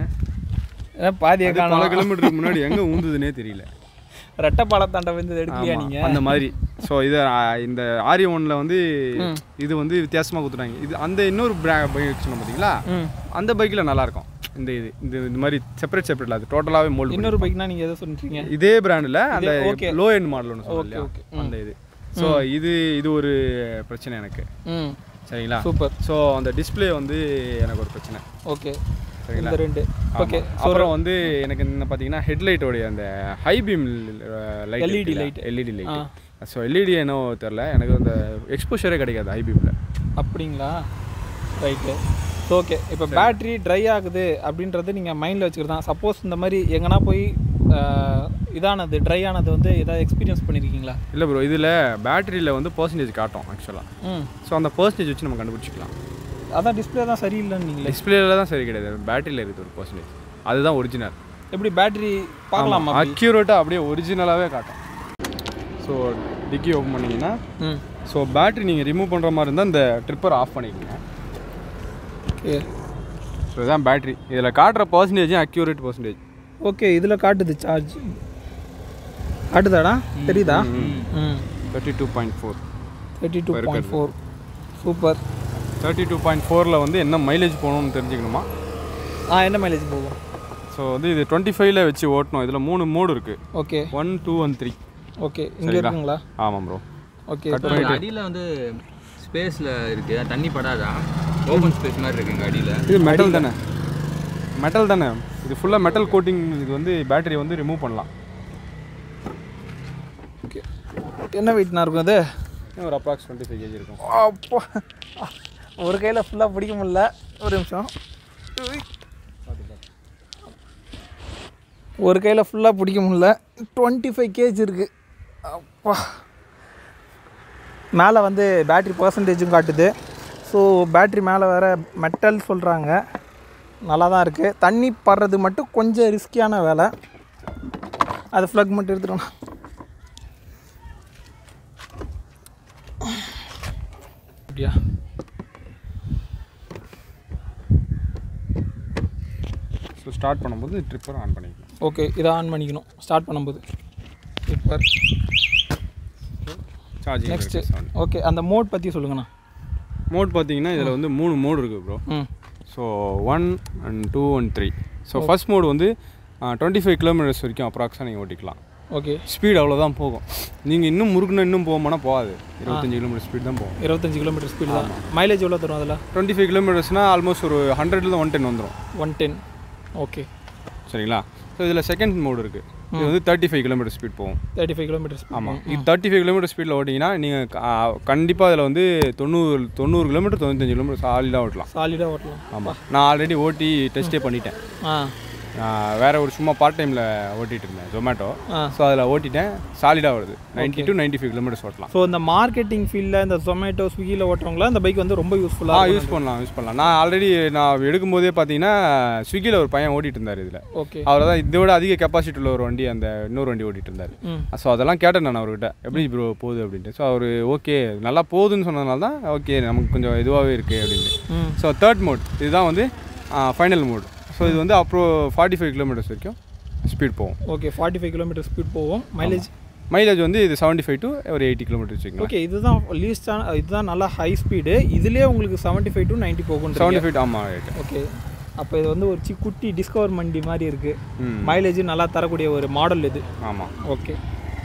ஏன் பாதியை அது பல காணும் கிலோமீட்டருக்கு முன்னாடி எங்கே ஊந்துதுன்னே தெரியல ரெட்டப்பாலத்தாண்ட வந்து எடுக்கலையா ஆமா, நீங்கள் அந்த மாதிரி ஸோ இது ஆ, இந்த ஆரி ஒன்ல வந்து இது வந்து வித்தியாசமாக கொடுத்துட்டாங்க இது அந்த இன்னொரு பைக் வச்சுருந்தோம் பார்த்தீங்களா ம் அந்த பைக்கில் நல்லாயிருக்கும் இந்த இது இந்த இந்த மாதிரி செப்பரேட் செப்பரேட் அது டோட்டலாகவே மோல்டு இன்னொரு பைக்னா நீங்கள் எதை சொல்லிட்டீங்க இதே பிராண்டில் அந்த okay. லோ எண்ட் மாடல் ஒன்று சொல்லலாம் இல்லையா okay. அந்த இது ஸோ இது இது ஒரு பிரச்சனை எனக்கு ம் சரிங்களா சூப்பர் ஸோ அந்த டிஸ்ப்ளே வந்து எனக்கு ஒரு பிரச்சனை ஓகே சரிங்களா? இந்த ரெண்டு ஓகே ஆமா. அப்புறம் வந்து எனக்கு என்ன பார்த்தீங்கன்னா ஹெட்லைட்டோடைய அந்த high beam light LED light. LED light so LED என்னவோ தெரில எனக்கு அந்த எக்ஸ்போஷரே கிடைக்காது ஹை பீமில் அப்படிங்களா ரைட்டு ஓகே இப்போ பேட்ரி ட்ரை ஆகுது அப்படின்றது நீங்கள் மைண்டில் வச்சுக்கிறது தான் சப்போஸ் இந்த மாதிரி எங்கன்னா போய் ஆஹ், இதானது ட்ரை ஆனது வந்து ஏதாவது எக்ஸ்பீரியன்ஸ் பண்ணியிருக்கீங்களா இல்லை ப்ரோ இதில் பேட்டரியில் வந்து பர்சன்டேஜ் காட்டும் ஆக்சுவலாக ம் ஸோ அந்த பர்சன்டேஜ் வச்சு நம்ம கண்டுபிடிச்சிக்கலாம் அதான் டிஸ்பிளே தான் சரியில்லைன்னு நீங்களே டிஸ்பிளேல தான் சரி கிடையாது பேட்டரியில் இருக்குது ஒரு பர்சன்டேஜ் அதுதான் ஒரிஜினல் எப்படி பேட்டரி பார்க்கலாமா அக்யூரேட்டாக அப்படியே ஒரிஜினலாகவே காட்டும் ஸோ டிக்கி ஓப்பன் பண்ணிங்கன்னா ம் ஸோ பேட்டரி நீங்கள் ரிமூவ் பண்ணுற மாதிரி இருந்தால் இந்த ட்ரிப்பர் ஆஃப் பண்ணிக்கோங்க ஓகே ஸோ இதுதான் பேட்டரி இதில் காட்டுற பர்சன்டேஜ் அக்யூரேட் பர்சன்டேஜ் ஓகே இதில் காட்டுது சார்ஜ் காட்டுதாடா தெரியுதா ம் thirty two point four thirty two point four super thirty two point ஃபோரில் வந்து என்ன மைலேஜ் போகணும்னு தெரிஞ்சுக்கணுமா ஆ என்ன மைலேஜ் போகும் ஸோ வந்து இது டுவெண்ட்டி ஃபைவ்ல வச்சு ஓட்டணும் இதில் மூணு மோடு இருக்குது okay one two one three okay இங்கே இருக்குங்களா ஆமாம் ப்ரோ ஓகே அடியில் வந்து ஸ்பேஸில் இருக்கு தண்ணி படாதா ஓப்பன் ஸ்பேஸ் மாதிரி இருக்குங்க அடியில் இது மெட்டல் தானே மெட்டல் தானே இது ஃபுல்லாக மெட்டல் கோட்டிங் இது வந்து பேட்டரி வந்து ரிமூவ் பண்ணலாம் ஓகே என்ன வெயிட்னா இருக்கும் அது ஒரு அப்ராக்ஸ் டுவெண்ட்டி ஃபைவ் கேஜி இருக்கும் அப்போ ஒரு கையில் ஃபுல்லாக பிடிக்க முடியல ஒரு நிமிஷம் ஒரு கையில் ஃபுல்லாக பிடிக்க முடியல டுவெண்ட்டி ஃபைவ் கேஜ் இருக்குது அப்பா மேலே வந்து பேட்ரி பர்சன்டேஜும் காட்டுது ஸோ பேட்ரி மேலே வேறு மெட்டல் சொல்கிறாங்க நல்லா தான் இருக்குது தண்ணி படுறது மட்டும் கொஞ்சம் ரிஸ்கியான வேலை அது ஃப்ளக் மட்டும் எடுத்துட்டோம்னா அப்படியா ஸோ ஸ்டார்ட் பண்ணும்போது ட்ரிப்பர் ஆன் பண்ணிக்கலாம் ஓகே இதை ஆன் பண்ணிக்கணும் ஸ்டார்ட் பண்ணும்போது சூப்பர் சார்ஜிங் நெக்ஸ்ட்டு ஓகே அந்த மோட் பற்றி சொல்லுங்கண்ணா மோட் பார்த்தீங்கன்னா இதில் வந்து மூணு மோடு இருக்குது ப்ரோ ம் so one and two and three so first mode வந்து டுவெண்ட்டி ஃபைவ் கிலோமீட்டர்ஸ் வரைக்கும் அப்ராக்ஸாக நீங்கள் ஓட்டிக்கலாம் ஓகே ஸ்பீட் அவ்வளோதான் போகும் நீங்கள் இன்னும் முறுக்குன்னு இன்னும் போகணும்னா போகாது இருபத்தஞ்சு கிலோமீட்டர் ஸ்பீட் தான் போகும் இருபத்தஞ்சி கிலோமீட்டர் ஸ்பீடு தான் மைலேஜ் எவ்வளோ தரும் அதில் டுவெண்ட்டி ஃபைவ் கிலோமீட்டர்ஸ்னால் ஆல்மோஸ்ட் ஒரு ஹண்ட்ரட்ல ஒன் டென் வந்துடும் ஒன் டென் ஓகே சரிங்களா ஸோ இதில் செகண்ட் மோடு இருக்குது இது வந்து தேர்ட்டி ஃபைவ் கிலோமீட்டர் ஸ்பீட் போகும் தேர்ட்டி ஃபைவ் கிலோமீட்டர் ஸ்பீட் ஆமாம் இது தேர்ட்டி ஃபைவ் கிலோமீட்டர் ஸ்பீடில் ஓட்டிங்கன்னா நீங்கள் கண்டிப்பாக அதில் வந்து தொண்ணூறு தொண்ணூறு கிலோமீட்டர் தொண்ணூத்தஞ்சு கிலோமீட்டர் சாலிடாக ஓட்டலாம் சாலிடாக ஓட்டலாம் ஆமாம் நான் ஆல்ரெடி ஓட்டி டெஸ்ட்டே பண்ணிட்டேன் ஆ நான் வேற ஒரு சும்மா பார்ட் டைமில் ஓட்டிகிட்டு இருந்தேன் ஜொமேட்டோ ஆ. ஸோ அதில் ஓட்டிட்டேன் சாலிடாக வருது ninety to ninety five kilometres ஓட்டலாம் ஸோ இந்த மார்க்கெட்டிங் ஃபீல்டில் இந்த ஜொமேட்டோ ஸ்விக்கியில் ஓட்டுறவங்கள இந்த பைக் வந்து ரொம்ப ஆ யூஸ்ஃபுல்லாக யூஸ் பண்ணலாம் யூஸ் பண்ணலாம் நான் ஆல்ரெடி நான் எடுக்கும்போதே பார்த்தீங்கன்னா ஸ்விக்கியில் ஒரு பையன் ஓட்டிட்டு இருந்தார் இதில் ஓகே அவர் தான் இதை விட அதிக கெப்பாசிட்டி உள்ள ஒரு வண்டி அந்த இன்னொரு வண்டி ஓட்டிட்டு இருந்தார் ம் ஸோ அதெல்லாம் கேட்டேன் நான் அவர்கிட்ட எப்படி ப்ரோ போகுது அப்படின்ட்டு ஸோ அவர் ஓகே நல்லா போகுதுன்னு சொன்னதுனால தான் ஓகே நமக்கு கொஞ்சம் இதுவாகவே இருக்குது அப்படின்ட்டு ம் ஸோ தேர்ட் மோட் இதுதான் வந்து ஃபைனல் மோட் ஸோ இது வந்து அப்புறம் ஃபார்ட்டி ஃபைவ் கிலோமீட்டர்ஸ் வரைக்கும் ஸ்பீட் போகும் okay forty five kilometre speed போவோம் மைலேஜ் மைலேஜ் வந்து இது செவன்ட்டி ஃபைவ் டு ஒரு எயிட்டி கிலோமீட்டர் வச்சுக்கலாம் ஓகே இதுதான் லீஸ்டான இதுதான் நல்லா ஹை ஸ்பீடு இதுலேயே உங்களுக்கு செவன்ட்டி ஃபைவ் டு நைன்ட்டி போகும் செவன்ட்டி ஃபைவ் ஆமாம் ரைட் ஓகே அப்போ இது வந்து ஒரு சி குட்டி டிஸ்கவர் மண்டி மாதிரி இருக்குது ம் மைலேஜ் நல்லா தரக்கூடிய ஒரு மாடல் இது ஆமாம் ஓகே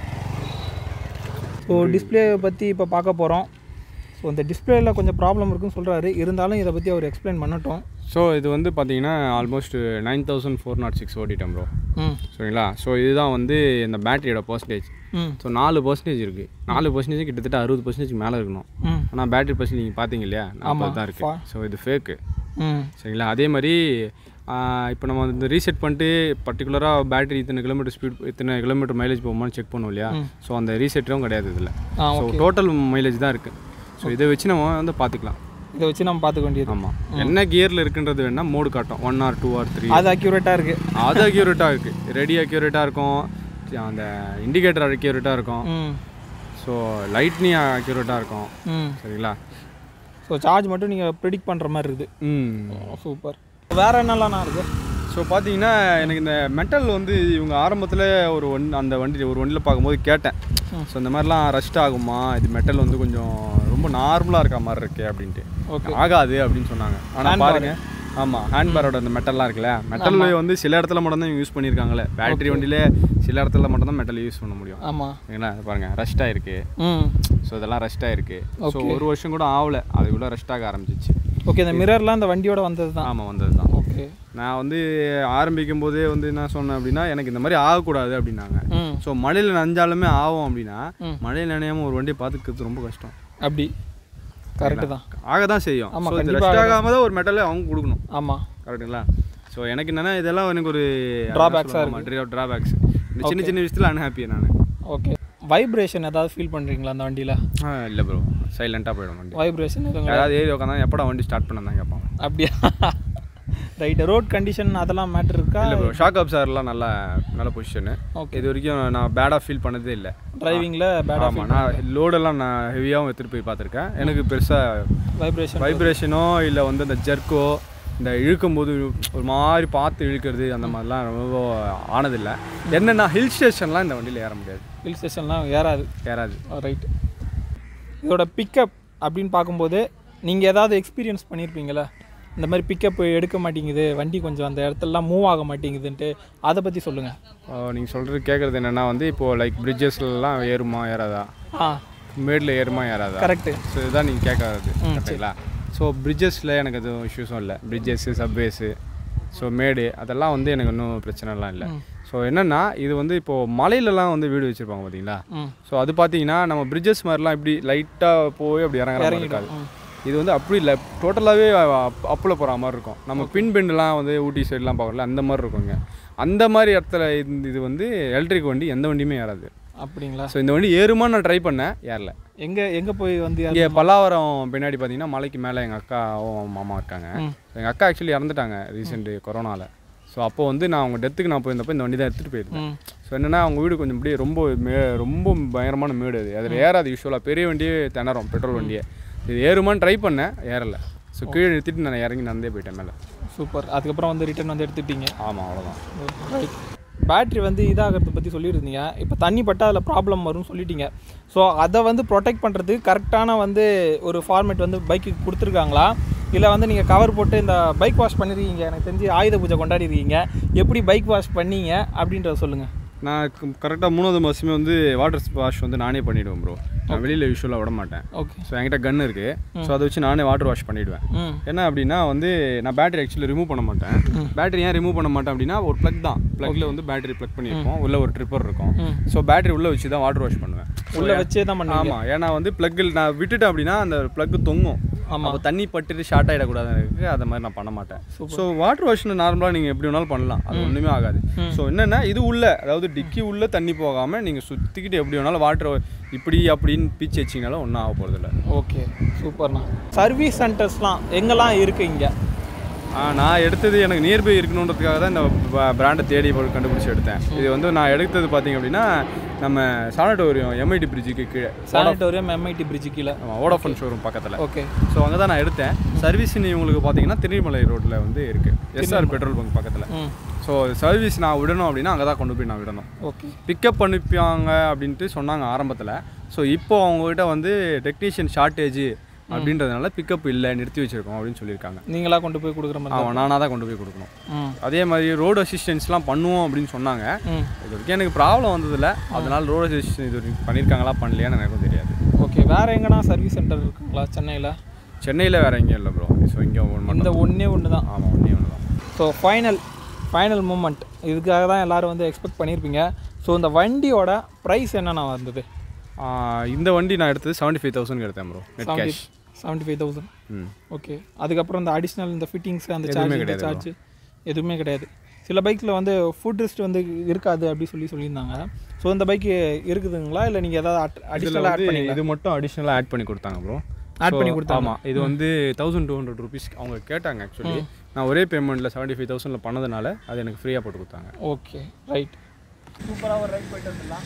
ஸோ டிஸ்பிளே பற்றி இப்போ பார்க்க போகிறோம் ஸோ இந்த டிஸ்பிளேயில் கொஞ்சம் ப்ராப்ளம் இருக்குன்னு சொல்கிறாரு இருந்தாலும் இதை பற்றி அவர் எக்ஸ்பிளைன் பண்ணட்டும் ஸோ இது வந்து பார்த்தீங்கன்னா almost nine thousand four nought six ஓட்டிட்டேன் ப்ரோ ம் சரிங்களா ஸோ இதுதான் வந்து இந்த பேட்டரியோட பர்சன்டேஜ் ம் ஸோ நாலு பர்சன்டேஜ் இருக்குது நாலு பர்சன்டேஜ் கிட்டத்தட்ட அறுபது பர்சன்டேஜ் மேலே இருக்கணும் ம் ஆனால் பேட்டரி பர்சன்டேஜ் நீங்கள் பார்த்தீங்க இல்லையா நாற்பது தான் இருக்குது ஸோ இது ஃபேக்கு ம் சரிங்களா அதே மாதிரி இப்போ நம்ம வந்து ரீசெட் பண்ணிட்டு பர்டிகுலராக பேட்டரி இத்தனை கிலோமீட்டர் ஸ்பீட் இத்தனை கிலோமீட்டர் மைலேஜ் போகுமான்னு செக் பண்ணுவோம் இல்லையா ஸோ அந்த ரீசெட்டும் கிடையாது இதில் ஆ ஸோ டோட்டல் மைலேஜ் தான் இருக்குது ஸோ இதை வச்சு நம்ம வந்து பார்த்துக்கலாம் இதை வச்சு நம்ம பார்த்துக்க வேண்டியது ஆமாம் என்ன கியரில் இருக்குன்றது வேணால் மோடு காட்டும் one or two or three அது அக்யூரேட்டாக இருக்குது அது அக்யூரேட்டாக இருக்குது ரெடி அக்யூரேட்டாக இருக்கும் அந்த இண்டிகேட்டர் அக்யூரேட்டாக இருக்கும் ம் ஸோ லைட்னி அக்யூரேட்டாக இருக்கும் ம் சரிங்களா ஸோ சார்ஜ் மட்டும் நீங்கள் ப்ரிடிக்ட் பண்ணுற மாதிரி இருக்குது ம் சூப்பர் வேறு என்னெல்லாம் இருக்குது ஸோ பார்த்தீங்கன்னா எனக்கு இந்த மெட்டல் வந்து இவங்க ஆரம்பத்தில் ஒரு ஒன் அந்த வண்டி ஒரு வண்டியில் பார்க்கும்போது கேட்டேன் ஸோ இந்த மாதிரிலாம் ரஸ்ட் ஆகுமா இது மெட்டல் வந்து கொஞ்சம் ரொம்ப நார்மலாக இருக்க மாதிரி இருக்கே அப்படின்ட்டு Okay. ஆகாது அப்படின்னு சொன்னாங்க ஆனால் பாருங்க ஆமாம் ஹேண்ட்பேரோட அந்த மெட்டல்லாம் இருக்குல்ல மெட்டல் வந்து சில இடத்துல மட்டும் தான் யூஸ் பண்ணியிருக்காங்களே பேட்டரி வண்டியிலே சில இடத்துல மட்டும் தான் மெட்டல் யூஸ் பண்ண முடியும் ஆமாம் சரிங்களா இது பாருங்க ரஸ்ட் ஆயிருக்கு ம் ஸோ இதெல்லாம் ரஸ்ட் ஆயிருக்கு ஸோ ஒரு வருஷம் கூட ஆகல அதுக்குள்ளே ரஸ்ட் ஆக ஆரம்பிச்சிச்சு ஓகே இந்த மிரர்லாம் இந்த வண்டியோட வந்தது தான் ஆமாம் வந்தது தான் ஓகே நான் வந்து ஆரம்பிக்கும் போதே வந்து என்ன சொன்னேன் அப்படின்னா எனக்கு இந்த மாதிரி ஆகக்கூடாது அப்படின்னாங்க ம் ஸோ மழையில் நனைஞ்சாலுமே ஆகும் அப்படின்னா ம். மழையில் நனையாமல் ஒரு வண்டியை பார்த்துக்கிறது ரொம்ப கஷ்டம் அப்படி கரெக்டு தான் ஆக தான் செய்யும் ஆமா, ஸோ இது கண்டிப்பா ரெஸ்ட் ஆகாம தான் ஒரு மெட்டலை அவங்க கொடுக்கணும் ஆமாம் கரெக்டுங்களா ஸோ எனக்கு என்னன்னா இதெல்லாம் எனக்கு ஒரு Drawbacks-ஆ ட்ராபேக்ஸ் இந்த சின்ன சின்ன விஷயத்தில் அன்ஹாப்பி நான் ஓகே வைப்ரேஷன் ஏதாவது ஃபீல் பண்ணுறீங்களா அந்த வண்டியில் இல்லை ப்ரோ சைலண்ட்டாக போயிடும் வண்டி வைப்ரேஷன் எதுவும் யாராவது ஏறி உட்காந்தா எப்படா வண்டி ஸ்டார்ட் பண்ண தான் கேட்பாங்க அப்படியா ரைட் ரோட் கண்டிஷன் அதெல்லாம் மேட்டர் இருக்கா இல்லை ப்ரோ ஷாக் அப்சார்லாம் நல்ல நல்ல பொசிஷனு ஓகே இது வரைக்கும் நான் பேடாக ஃபீல் பண்ணதே இல்லை டிரைவிங்கில் பேட் ஆமாம் நான் லோடெல்லாம் நான் ஹெவியாகவும் எடுத்துகிட்டு போய் பார்த்துருக்கேன் எனக்கு பெருசாக வைப்ரேஷன் வைப்ரேஷனோ இல்லை வந்து அந்த ஜர்க்கோ இந்த இழுக்கும்போது ஒரு மாதிரி பார்த்து இழுக்கிறது அந்த மாதிரிலாம் ரொம்ப ஆனதில்லை என்னென்னா ஹில் ஸ்டேஷன்லாம் இந்த வண்டியில் ஏற முடியாது ஹில் ஸ்டேஷன்லாம் ஏறாது ஏறாது ரைட் இதோட பிக்கப் அப்படின்னு பார்க்கும்போது நீங்கள் ஏதாவது எக்ஸ்பீரியன்ஸ் பண்ணியிருப்பீங்களா இந்த மாதிரி பிக்கப் எடுக்க மாட்டேங்குது வண்டி கொஞ்சம் அந்த இடத்துலலாம் மூவ் ஆக மாட்டேங்குதுன்ட்டு அதை பற்றி சொல்லுங்கள் நீங்கள் சொல்கிறது கேட்குறது என்னென்னா வந்து இப்போது லைக் பிரிட்ஜஸ்லாம் ஏறுமா ஏறாதா ஆ மேடில் ஏறுமா ஏறாதா கரெக்டு ஸோ இதுதான் நீங்கள் கேட்கறது கரெக்டுங்களா ஸோ பிரிட்ஜஸில் எனக்கு எதுவும் இஷ்யூஸும் இல்லை பிரிட்ஜஸ்ஸு சப்வேஸு ஸோ மேடு அதெல்லாம் வந்து எனக்கு இன்னும் பிரச்சனைலாம் இல்லை ஸோ என்னென்னா இது வந்து இப்போது மலையிலலாம் வந்து வீடு வச்சுருப்பாங்க பார்த்தீங்களா ம் ஸோ அது பார்த்தீங்கன்னா நம்ம பிரிட்ஜஸ் மாதிரிலாம் இப்படி லைட்டாக போய் அப்படி இறங்குற மாதிரி இருக்காது ம். இது வந்து அப்படி இல்லை டோட்டலாகவே அப்பில் போகிற மாதிரி இருக்கும் நம்ம பின் பெண்டுலாம் வந்து ஊட்டி சைட்லாம் பார்க்கல அந்த மாதிரி இருக்குங்க அந்த மாதிரி இடத்துல இந்த இது வந்து எலக்ட்ரிக் வண்டி எந்த வண்டியுமே ஏறாது அப்படிங்களா ஸோ இந்த வண்டி ஏறுமான்னு நான் ட்ரை பண்ணேன் ஏறல எங்கே எங்கே போய் வந்து இங்கே பல்லாவரம் பின்னாடி பார்த்தீங்கன்னா மலைக்கு மேலே எங்கள் அக்காவும் மாமா இருக்காங்க எங்கள் அக்கா ஆக்சுவலி இறந்துட்டாங்க ரீசெண்ட் கொரோனாவில் ஸோ அப்போ வந்து நான் அவங்க டெத்துக்கு நான் போயிருந்தப்போ இந்த வண்டி தான் எடுத்துகிட்டு போயிருந்தேன் ம் ஸோ என்னன்னா அவங்க வீடு கொஞ்சம் அப்படியே ரொம்ப மே ரொம்ப பயங்கரமான மேடு அது அதில் ஏறாது யூஸ்வலாக பெரிய வண்டியே திணறும் பெட்ரோல் வண்டியே இது ஏறுமான்னு ட்ரை பண்ணேன் ஏறல ஸோ கீழே நிறுத்திட்டு நான் இறங்கி நடந்தே போயிட்டேன் மேலே சூப்பர் அதுக்கப்புறம் வந்து ரிட்டர்ன் வந்து எடுத்துட்டீங்க ஆமாம் அவ்வளோதான் பேட்ரி வந்து இதாகிறத பற்றி சொல்லியிருந்தீங்க இப்போ தண்ணி பட்டால் அதில் ப்ராப்ளம் வரும்னு சொல்லிட்டீங்க ஸோ அதை வந்து ப்ரொடெக்ட் பண்ணுறதுக்கு கரெக்டான வந்து ஒரு ஃபார்மேட் வந்து பைக்குக்கு கொடுத்துருக்காங்களா இல்லை வந்து நீங்கள் கவர் போட்டு இந்த பைக் வாஷ் பண்ணிருக்கீங்க எனக்கு தெரிஞ்சு ஆயுத பூஜை கொண்டாடிருக்கீங்க எப்படி பைக் வாஷ் பண்ணீங்க அப்படின்றத சொல்லுங்கள் நான் கரெக்டாக மூணாவது மாதமே வந்து வாட்டர் வாஷ் வந்து நானே பண்ணிவிடுவேன் ப்ரோ நான் வெளியில் யூஸ்வலாக விட மாட்டேன் ஓகே ஸோ என்கிட்ட கன் இருக்குது ஸோ அதை வச்சு நானே வாட்டர் வாஷ் பண்ணிவிடுவேன் ம் என்ன அப்படின்னா வந்து நான் பேட்டரி ஆக்சுவலி ரிமூவ் பண்ண மாட்டேன் பேட்டரி ஏன் ரிமூவ் பண்ண மாட்டேன் அப்படின்னா ஒரு ப்ளக் தான் ப்ளக்கில் வந்து பேட்டரி ப்ளக் பண்ணியிருப்போம் உள்ள ஒரு ட்ரிப்பர் இருக்கும் ம். ஸோ பேட்டரி உள்ளே வச்சு தான் வாட்டர் வாஷ் பண்ணுவேன் உள்ளே வச்சே தான் பண்ணுவீங்க ஆமாம் ஏன்னா வந்து ப்ளக்கில் நான் விட்டுட்டேன் அப்படின்னா அந்த ப்ளக்கு தொங்கும் ஆமா. அப்போ தண்ணி பட்டுட்டு ஷார்ட் ஆகிடக்கூடாதுன்னு அதை மாதிரி நான் பண்ண மாட்டேன் ஸோ வாட்டர் வாஷில் நார்மலாக நீங்கள் எப்படி வேணாலும் பண்ணலாம் அது ஒன்றுமே ஆகாது ஸோ என்னென்னா இது உள்ள அதாவது டிக்கி உள்ள தண்ணி போகாமல் நீங்கள் சுற்றிக்கிட்டு எப்படி வேணாலும் வாட்டர் இப்படி அப்படின்னு பீச்சு வச்சிங்கனாலும் ஒன்றும் ஆக போகிறதில்ல ஓகே சூப்பர்ண்ணா சர்வீஸ் சென்டர்ஸ்லாம் எங்கெல்லாம் இருக்குது இங்கே நான் எடுத்தது எனக்கு நியர்பை இருக்கணுன்றதுக்காக தான் இந்த பிராண்டை தேடி போய் கண்டுபிடிச்சி எடுத்தேன் இது வந்து நான் எடுத்தது பார்த்தீங்க அப்படின்னா நம்ம சானட்டோரியம் எம்ஐடி பிரிட்ஜுக்கு கீழே சானிட்டோரியம் எம்ஐடி பிரிட்ஜு கீழே ஓடாஃபோன் ஷோரூம் பக்கத்தில் ஓகே ஸோ அங்கே தான் நான் எடுத்தேன் சர்வீஸ் உங்களுக்கு பார்த்தீங்கன்னா திருமலை ரோட்டில் வந்து இருக்குது எஸ்ஆர் பெட்ரோல் பங்க் பக்கத்தில் ம் ஸோ சர்வீஸ் நான் விடணும் அப்படின்னா அங்கே தான் கொண்டு போய் நான் விடணும் ஓகே பிக்கப் பண்ணிப்பாங்க அப்படின்ட்டு சொன்னாங்க ஆரம்பத்தில் ஸோ இப்போ அவங்ககிட்ட வந்து டெக்னீஷியன் ஷார்ட்டேஜ் அப்படின்றதுனால பிக்கப் இல்லை நிறுத்தி வச்சிருக்கோம் அப்படின்னு சொல்லியிருக்காங்க நீங்களா கொண்டு போய் கொடுக்குற மாதிரி அவன் நானாக தான் கொண்டு போய் கொடுக்கணும் ம் அதே மாதிரி ரோடு அசிஸ்டன்ஸ்லாம் பண்ணுவோம் அப்படின்னு சொன்னாங்க ம் இது வரைக்கும் எனக்கு ப்ராப்ளம் வந்ததில்ல அதனால ரோடு அசிஸ்டன்ஸ் இது வரைக்கும் பண்ணியிருக்காங்களா பண்ணலையான்னு எனக்கும் தெரியாது ஓகே வேற எங்கனா சர்வீஸ் சென்டர் இருக்குங்களா சென்னையில் சென்னையில் வேறு எங்கேயும் இல்லை ப்ரோ ஸோ இங்கே ஒன்று இந்த ஒன்றே ஒன்று தான் ஆமாம் ஒன்றே ஒன்று தான் ஸோ ஃபைனல் ஃபைனல் மூமெண்ட் இதுக்காக தான் எல்லாரும் வந்து எக்ஸ்பெக்ட் பண்ணியிருப்பீங்க ஸோ இந்த வண்டியோட ப்ரைஸ் என்னென்ன வந்தது ஆஹ் இந்த வண்டி நான் எடுத்தது செவன்ட்டி ஃபைவ் தௌசண்ட் எடுத்தேன் bro net seventy cash seventy five thousand ம் ஓகே அதுக்கப்புறம் இந்த அடிஷ்னல் இந்த ஃபிட்டிங்ஸ் அந்த எதுவுமே சார்ஜ் இந்த கிடையாது சார்ஜ் எதுவுமே கிடையாது சில பைக்கில் வந்து ஃபுட் ரெஸ்ட் வந்து இருக்காது அப்படி சொல்லி சொல்லியிருந்தாங்க ஸோ இந்த பைக்கு இருக்குதுங்களா இல்லை நீங்கள் ஏதாவது இதில் அடிஷ்னலாக ஆட் வந்து பண்ணி இது மட்டும் அடிஷ்னலாக ஆட் பண்ணி கொடுத்தாங்க ப்ரோ Add பண்ணி கொடுத்தாங்க. ஆமாம் இது வந்து தௌசண்ட் டூ ஹண்ட்ரட் ருபீஸ் அவங்க கேட்டாங்க ஆக்சுவலி நான் ஒரே பேமெண்ட்டில் செவன்ட்டி ஃபைவ் தௌசண்டில் பண்ணதுனால அது எனக்கு ஃப்ரீயாக போட்டு கொடுத்தாங்க ஓகே ரைட் சூப்பராக ஒரு ரைட் போயிட்டு வந்துடலாம்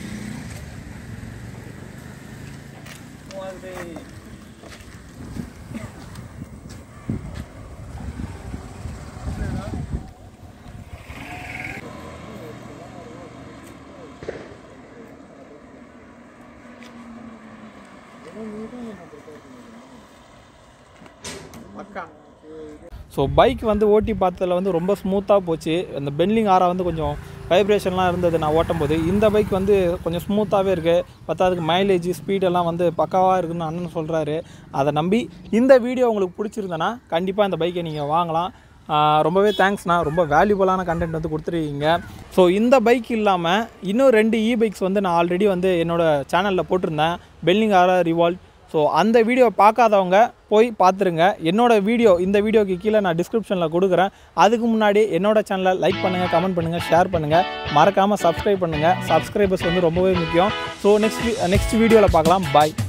ஸோ பைக் வந்து ஓட்டி பார்த்ததுல வந்து ரொம்ப ஸ்மூத்தாக போச்சு அந்த பென்லிங் ஆரா வந்து கொஞ்சம் வைப்ரேஷன்லாம் இருந்தது நான் ஓட்டும் போது இந்த பைக் வந்து கொஞ்சம் ஸ்மூத்தாகவே இருக்குது பத்தாவதுக்கு மைலேஜ் ஸ்பீடெல்லாம் வந்து பக்காவாக இருக்குன்னு அண்ணன் சொல்கிறாரு அதை நம்பி இந்த வீடியோ உங்களுக்கு பிடிச்சிருந்தேன்னா கண்டிப்பாக இந்த பைக்கை நீங்கள் வாங்கலாம் ஆஹ் ரொம்பவே தேங்க்ஸ்ண்ணா ரொம்ப வேல்யூபலான கண்டென்ட் வந்து கொடுத்துருக்கீங்க ஸோ இந்த பைக் இல்லாமல் இன்னும் ரெண்டு இ பைக்ஸ் வந்து நான் ஆல்ரெடி வந்து என்னோடய சேனலில் போட்டிருந்தேன் பெல்லிங் ஆரா ரிவால்ட் ஸோ அந்த வீடியோ பார்க்காதவங்க போய் பார்த்துருங்க என்னோட வீடியோ இந்த வீடியோக்கு கீழே நான் டிஸ்கிரிப்ஷனில் கொடுக்குறேன் அதுக்கு முன்னாடி என்னோட சேனலை லைக் பண்ணுங்கள் கமெண்ட் பண்ணுங்கள் ஷேர் பண்ணுங்கள் மறக்காமல் சப்ஸ்கிரைப் பண்ணுங்கள் சப்ஸ்கிரைபர்ஸ் வந்து ரொம்பவே முக்கியம் ஸோ நெக்ஸ்ட் நெக்ஸ்ட் வீடியோவில் பார்க்கலாம் பாய்